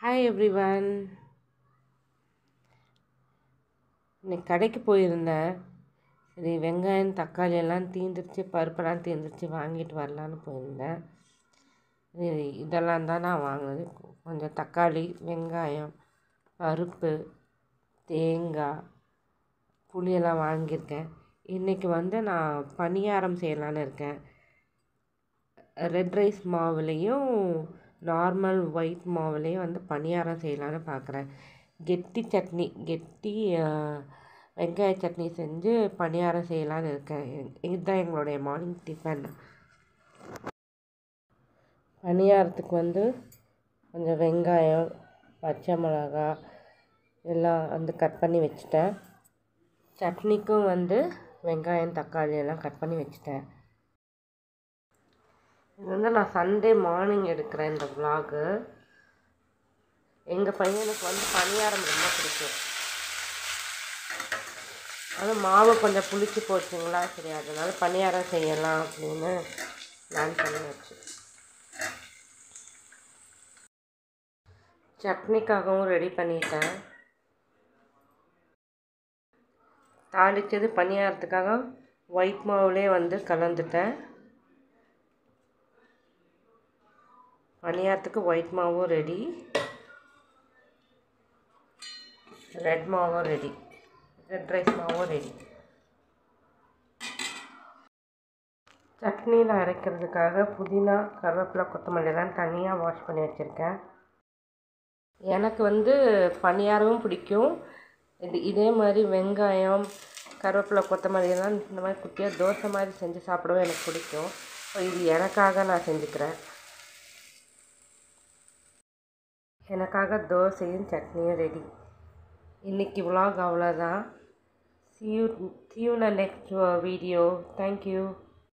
hi everyone இன்னைக்கு கடைக்கு போயிருந்தேன் சரி வெங்காயம் தக்காளி எல்லாம் தீந்துருச்சு பருப்பெல்லாம் தீந்துருச்சு வாங்கிட்டு வரலான்னு போயிருந்தேன் இது இதெல்லாம் தான் நான் வாங்கினது கொஞ்சம் தக்காளி வெங்காயம் பருப்பு தேங்காய் புளியெல்லாம் வாங்கியிருக்கேன் இன்றைக்கி வந்து நான் பணியாரம் செய்யலான்னு இருக்கேன் ரெட் ரைஸ் மாவுலேயும் நார்மல் ஒயிட் மாவுலேயும் வந்து பணியாரம் செய்யலான்னு பார்க்குறேன் கெட்டி சட்னி கெட்டி வெங்காய சட்னி செஞ்சு பணியாரம் செய்யலான்னு இருக்கேன் இதுதான் எங்களுடைய மார்னிங் டிஃபன் பணியாரத்துக்கு வந்து கொஞ்சம் வெங்காயம் பச்சை மிளகா எல்லாம் வந்து கட் பண்ணி வச்சுட்டேன் சட்னிக்கும் வந்து வெங்காயம் தக்காளி எல்லாம் கட் பண்ணி வச்சுட்டேன் இது வந்து நான் சண்டே மார்னிங் எடுக்கிறேன் இந்த விலாகு எங்கள் பையனுக்கு வந்து பணியாரம் ரொம்ப பிடிக்கும் அது மாவு கொஞ்சம் புளிச்சு போச்சுங்களா சரி அதனால பணியாரம் செய்யலாம் அப்படின்னு பிளான் பண்ணி வச்சு சட்னிக்காகவும் ரெடி பண்ணிட்டேன் தாளித்தது பணியாரத்துக்காக ஒயிட் மாவுலே வந்து கலந்துட்டேன் பணியாரத்துக்கு ஒயிட் மாவும் ரெடி ரெட் மாவும் ரெடி ரெட் ரைஸ் மாவும் ரெடி சட்னியில் அரைக்கிறதுக்காக புதினா கருவேப்பிலை கொத்தமல்லிலாம் தனியாக வாஷ் பண்ணி வச்சுருக்கேன் எனக்கு வந்து பணியாரமும் பிடிக்கும் இது இதே மாதிரி வெங்காயம் கருவேப்பிலை கொத்தமல்லியெல்லாம் இந்த மாதிரி குட்டியாக தோசை மாதிரி செஞ்சு சாப்பிடவும் எனக்கு பிடிக்கும் ஸோ இது எனக்காக நான் செஞ்சுக்கிறேன் எனக்காக தோசையும் சட்னியும் ரெடி இன்றைக்கி விலாக் அவ்வளோதான் see you see you next video thank you